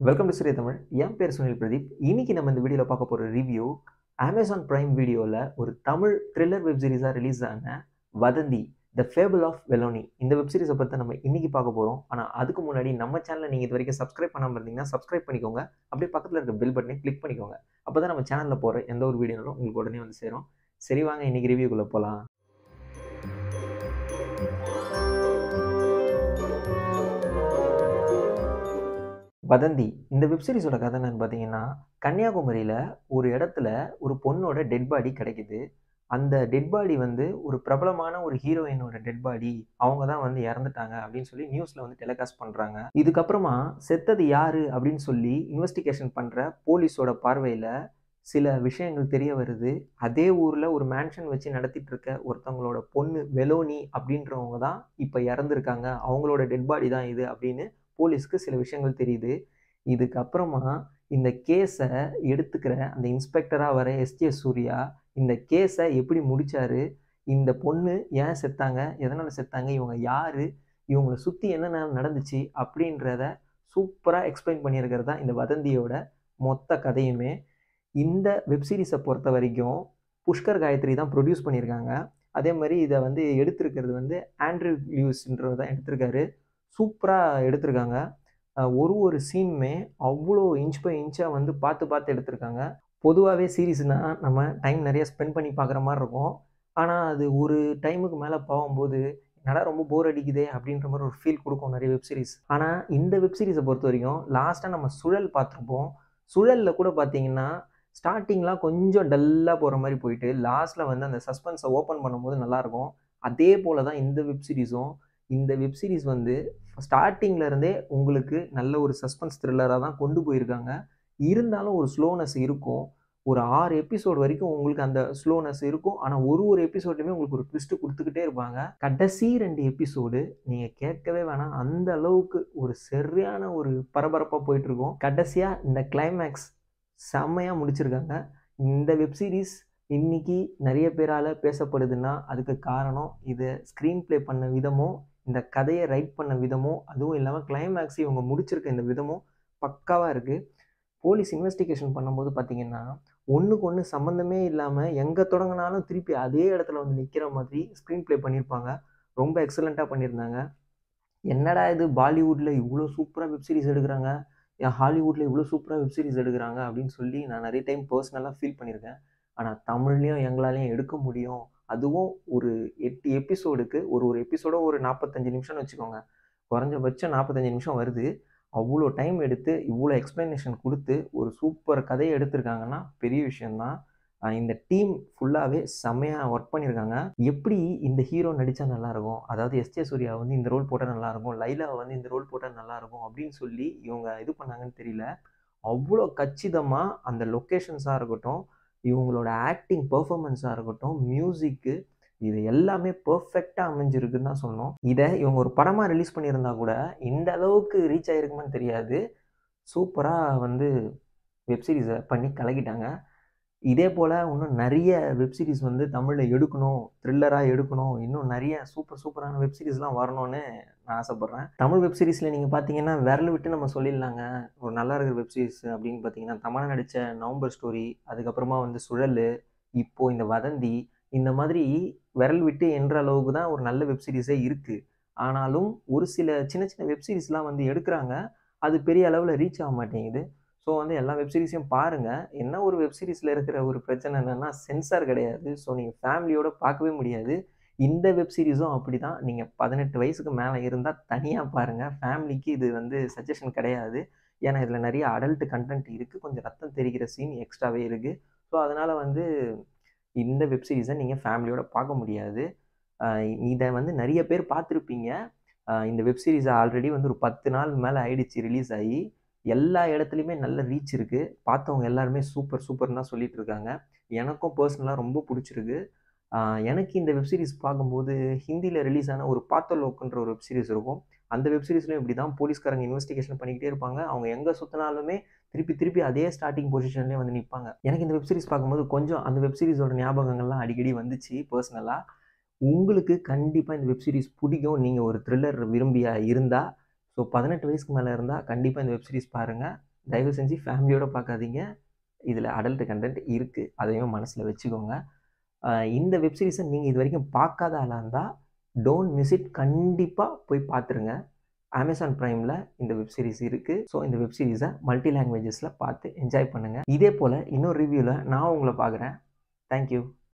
welcome to சூரிய தமிழ் என் பேர் சுனில் பிரதீப் இன்னைக்கு நம்ம இந்த வீடியோவில் பார்க்க போகிற ரிவ்யூ அமேசான் பிரைம் வீடியோவில் ஒரு தமிழ் த்ரில்லர் வெப் சீரிஸாக ரிலீஸ் ஆன வதந்தி த ஃபேபிள் ஆஃப் வெலோனி இந்த வெப் சீரிஸை பற்றி நம்ம இன்னைக்கு பார்க்க போகிறோம் ஆனால் அதுக்கு முன்னாடி நம்ம சேனலை நீங்கள் இது வரைக்கும் சப்ஸ்கிரைப் பண்ணாமல் இருந்தீங்கன்னா சப்ஸ்கிரைப் பண்ணிக்கோங்க அப்படியே பக்கத்தில் இருக்க பெல் பட்டனை கிளிக் பண்ணிக்கோங்க அப்போ தான் நம்ம சேனலில் போகிற எந்த ஒரு வீடியோனாலும் உங்களுக்கு உடனே வந்து சேரும் சரி வாங்க இன்னைக்கு ரிவ்யூக்குள்ளே போகலாம் வதந்தி இந்த வெப்சீரிஸோட கதை என்னன்னு பார்த்தீங்கன்னா கன்னியாகுமரியில் ஒரு இடத்துல ஒரு பொண்ணோட டெட் பாடி கிடைக்குது அந்த டெட் பாடி வந்து ஒரு பிரபலமான ஒரு ஹீரோயினோட டெட் பாடி அவங்க தான் வந்து இறந்துட்டாங்க அப்படின்னு சொல்லி நியூஸில் வந்து டெலிகாஸ்ட் பண்ணுறாங்க இதுக்கப்புறமா செத்தது யாரு அப்படின்னு சொல்லி இன்வெஸ்டிகேஷன் பண்ணுற போலீஸோட பார்வையில் சில விஷயங்கள் தெரிய வருது அதே ஊரில் ஒரு மேன்ஷன் வச்சு நடத்திட்டு இருக்க ஒருத்தவங்களோட பொண்ணு வெலோனி அப்படின்றவங்க தான் இப்போ இறந்துருக்காங்க அவங்களோட டெட் பாடி தான் இது அப்படின்னு போலீஸ்க்கு சில விஷயங்கள் தெரியுது இதுக்கப்புறமா இந்த கேஸை எடுத்துக்கிற அந்த இன்ஸ்பெக்டராக வர எஸ்ஜே சூர்யா இந்த கேஸை எப்படி முடிச்சாரு இந்த பொண்ணு ஏன் செத்தாங்க எதனால் செத்தாங்க இவங்க யார் இவங்களை சுற்றி என்னென்ன நடந்துச்சு அப்படின்றத சூப்பராக எக்ஸ்பிளைன் பண்ணியிருக்கிறது தான் இந்த வதந்தியோட மொத்த கதையுமே இந்த வெப்சீரிஸை பொறுத்த வரைக்கும் புஷ்கர் காயத்ரி தான் ப்ரொடியூஸ் பண்ணியிருக்காங்க அதே மாதிரி இதை வந்து எடுத்திருக்கிறது வந்து ஆண்ட்ரூ லியூஸ்ன்றவர் தான் எடுத்திருக்காரு சூப்பராக எடுத்திருக்காங்க ஒரு ஒரு சீனுமே அவ்வளோ இன்ச் பை இன்ச்சாக வந்து பார்த்து பார்த்து எடுத்திருக்காங்க பொதுவாகவே சீரீஸ்னால் நம்ம டைம் நிறைய ஸ்பெண்ட் பண்ணி பார்க்குற மாதிரி இருக்கும் ஆனால் அது ஒரு டைமுக்கு மேலே போகும்போது என்னடா ரொம்ப போர் அடிக்குதே அப்படின்ற மாதிரி ஒரு ஃபீல் கொடுக்கும் நிறைய வெப் சீரிஸ் ஆனால் இந்த வெப் சீரிஸை பொறுத்த வரைக்கும் லாஸ்ட்டாக நம்ம சுழல் பார்த்துருப்போம் சுழலில் கூட பார்த்தீங்கன்னா ஸ்டார்டிங்லாம் கொஞ்சம் டல்லாக போகிற மாதிரி போயிட்டு லாஸ்ட்டில் வந்து அந்த சஸ்பென்ஸை ஓப்பன் பண்ணும்போது நல்லாயிருக்கும் அதே போல் தான் இந்த வெப் சீரிஸும் இந்த வெப் சீரிஸ் வந்து ஸ்டார்டிங்கில் இருந்தே உங்களுக்கு நல்ல ஒரு சஸ்பென்ஸ் த்ரில்லராக தான் கொண்டு போயிருக்காங்க இருந்தாலும் ஒரு ஸ்லோனஸ் இருக்கும் ஒரு ஆறு எபிசோடு வரைக்கும் உங்களுக்கு அந்த ஸ்லோனஸ் இருக்கும் ஆனால் ஒரு ஒரு எபிசோட்லையுமே உங்களுக்கு ஒரு ட்விஸ்ட்டு கொடுத்துக்கிட்டே இருப்பாங்க கடைசி ரெண்டு எபிசோடு நீங்கள் கேட்கவே வேணாம் அந்த அளவுக்கு ஒரு சரியான ஒரு பரபரப்பாக போயிட்டுருக்கும் கடைசியாக இந்த கிளைமேக்ஸ் செம்மையாக முடிச்சிருக்காங்க இந்த வெப் சீரிஸ் இன்னைக்கு நிறைய பேரால் பேசப்படுதுன்னா அதுக்கு காரணம் இதை ஸ்க்ரீன் ப்ளே பண்ண விதமும் இந்த கதையை ரைட் பண்ண விதமும் அதுவும் இல்லாமல் கிளைமேக்ஸ் இவங்க முடிச்சிருக்க இந்த விதமும் பக்காவாக இருக்குது போலீஸ் இன்வெஸ்டிகேஷன் பண்ணும்போது பார்த்தீங்கன்னா ஒன்றுக்கு ஒன்று சம்மந்தமே இல்லாமல் எங்கே தொடங்கினாலும் திருப்பி அதே இடத்துல வந்து நிற்கிற மாதிரி ஸ்க்ரீன் ப்ளே பண்ணியிருப்பாங்க ரொம்ப எக்ஸலண்ட்டாக பண்ணியிருந்தாங்க என்னடா இது பாலிவுட்டில் இவ்வளோ சூப்பராக வெப் சீரிஸ் எடுக்கிறாங்க என் ஹாலிவுட்டில் இவ்வளோ சூப்பராக வெப் சீரிஸ் எடுக்கிறாங்க அப்படின்னு சொல்லி நான் நிறைய டைம் பர்சனலாக ஃபீல் பண்ணியிருக்கேன் ஆனால் தமிழ்லேயும் எங்களாலையும் எடுக்க முடியும் அதுவும் ஒரு எட்டு எபிசோடுக்கு ஒரு ஒரு எபிசோட ஒரு நாற்பத்தஞ்சு நிமிஷம்னு வச்சுக்கோங்க குறைஞ்சபட்சம் நாற்பத்தஞ்சு நிமிஷம் வருது அவ்வளோ டைம் எடுத்து இவ்வளோ எக்ஸ்ப்ளனேஷன் கொடுத்து ஒரு சூப்பர் கதையை எடுத்திருக்காங்கன்னா பெரிய விஷயந்தான் இந்த டீம் ஃபுல்லாகவே செம்மையாக ஒர்க் பண்ணியிருக்காங்க எப்படி இந்த ஹீரோ நடித்தா நல்லாயிருக்கும் அதாவது எஸ்ஜே சூர்யா வந்து இந்த ரோல் போட்டால் நல்லாயிருக்கும் லைலா வந்து இந்த ரோல் போட்டால் நல்லாயிருக்கும் அப்படின்னு சொல்லி இவங்க இது பண்ணாங்கன்னு தெரியல அவ்வளோ கச்சிதமாக அந்த லொக்கேஷன்ஸாக இருக்கட்டும் இவங்களோட ஆக்டிங் பர்ஃபாமன்ஸாக இருக்கட்டும் மியூசிக்கு இது எல்லாமே பர்ஃபெக்டாக அமைஞ்சிருக்குன்னு தான் சொன்னோம் இதை இவங்க ஒரு படமாக ரிலீஸ் பண்ணியிருந்தா கூட இந்த அளவுக்கு ரீச் ஆகிருக்குமான்னு தெரியாது சூப்பராக வந்து வெப்சீரிஸை பண்ணி கலக்கிட்டாங்க இதே போல் இன்னும் நிறைய வெப்சீரிஸ் வந்து தமிழில் எடுக்கணும் த்ரில்லராக எடுக்கணும் இன்னும் நிறைய சூப்பர் சூப்பரான வெப்சீரிஸ்லாம் வரணும்னு நான் ஆசைப்பட்றேன் தமிழ் வெப்சீரிஸில் நீங்கள் பார்த்தீங்கன்னா விரல் விட்டு நம்ம சொல்லிடலாங்க ஒரு நல்லா இருக்கிற வெப்சீரிஸ் அப்படின்னு பார்த்தீங்கன்னா தமிழ் நடித்த நவம்பர் ஸ்டோரி அதுக்கப்புறமா வந்து சுழல் இப்போது இந்த வதந்தி இந்த மாதிரி விரல் விட்டு என்ற அளவுக்கு தான் ஒரு நல்ல வெப்சீரிஸே இருக்குது ஆனாலும் ஒரு சில சின்ன சின்ன வெப்சீரிஸ்லாம் வந்து எடுக்கிறாங்க அது பெரிய அளவில் ரீச் ஆக மாட்டேங்குது ஸோ வந்து எல்லா வெப்சீரிஸையும் பாருங்கள் என்ன ஒரு வெப்சீரிஸில் இருக்கிற ஒரு பிரச்சனை என்னென்னா சென்சார் கிடையாது ஸோ நீங்கள் ஃபேமிலியோடு பார்க்கவே முடியாது இந்த வெப்சீரிஸும் அப்படி தான் நீங்கள் பதினெட்டு வயசுக்கு மேலே இருந்தால் தனியாக பாருங்கள் ஃபேமிலிக்கு இது வந்து சஜஷன் கிடையாது ஏன்னா இதில் நிறைய அடல்ட் கண்டென்ட் இருக்குது கொஞ்சம் ரத்தம் தெரிகிற சீன் எக்ஸ்ட்ராவே இருக்குது ஸோ அதனால் வந்து இந்த வெப்சீரிஸை நீங்கள் ஃபேமிலியோட பார்க்க முடியாது இதை வந்து நிறைய பேர் பார்த்துருப்பீங்க இந்த வெப்சீரிஸை ஆல்ரெடி வந்து ஒரு பத்து நாள் மேலே ஆயிடுச்சு ரிலீஸ் ஆகி எல்லா இடத்துலையுமே நல்ல ரீச் இருக்குது பார்த்தவங்க எல்லாருமே சூப்பர் சூப்பர்னு தான் சொல்லிட்டு இருக்காங்க எனக்கும் பர்சனலாக ரொம்ப பிடிச்சிருக்கு எனக்கு இந்த வெப்சீரிஸ் பார்க்கும்போது ஹிந்தியில் ரிலீஸ் ஆன ஒரு பாத்தலோக்குன்ற ஒரு வெப்சீரிஸ் இருக்கும் அந்த வெப்சீரிஸ்லையும் இப்படி தான் போலீஸ்காரங்க இன்வெஸ்டிகேஷன் பண்ணிக்கிட்டே இருப்பாங்க அவங்க எங்கே சுற்றினாலுமே திருப்பி திருப்பி அதே ஸ்டார்டிங் பொசிஷன்லேயே வந்து நிற்பாங்க எனக்கு இந்த வெப்சீரிஸ் பார்க்கும்போது கொஞ்சம் அந்த வெப்சீரிஸோட ஞாபகங்கள்லாம் அடிக்கடி வந்துச்சு பர்சனலாக உங்களுக்கு கண்டிப்பாக இந்த வெப்சீரிஸ் பிடிக்கும் நீங்கள் ஒரு த்ரில்லர் விரும்பியா இருந்தால் ஸோ பதினெட்டு வயசுக்கு மேலே இருந்தால் கண்டிப்பாக இந்த வெப்சீரிஸ் பாருங்கள் தயவு செஞ்சு ஃபேமிலியோட பார்க்காதீங்க இதில் அடல்ட் கண்டென்ட் இருக்குது அதையும் மனசில் வச்சுக்கோங்க ஆஹ் இந்த வெப் சீரிஸை நீங்கள் இது வரைக்கும் பார்க்காத ஆளாக இருந்தால் டோன்ட் மிஸ் இட் கண்டிப்பாக போய் பார்த்துருங்க அமேசான் ப்ரைமில் இந்த வெப் சீரிஸ் இருக்குது ஸோ இந்த வெப் சீரிஸை மல்டி லாங்குவேஜஸில் பார்த்து என்ஜாய் பண்ணுங்கள் இதே போல் இன்னொரு ரிவ்யூவில் நான் உங்களை பார்க்குறேன் தேங்க்யூ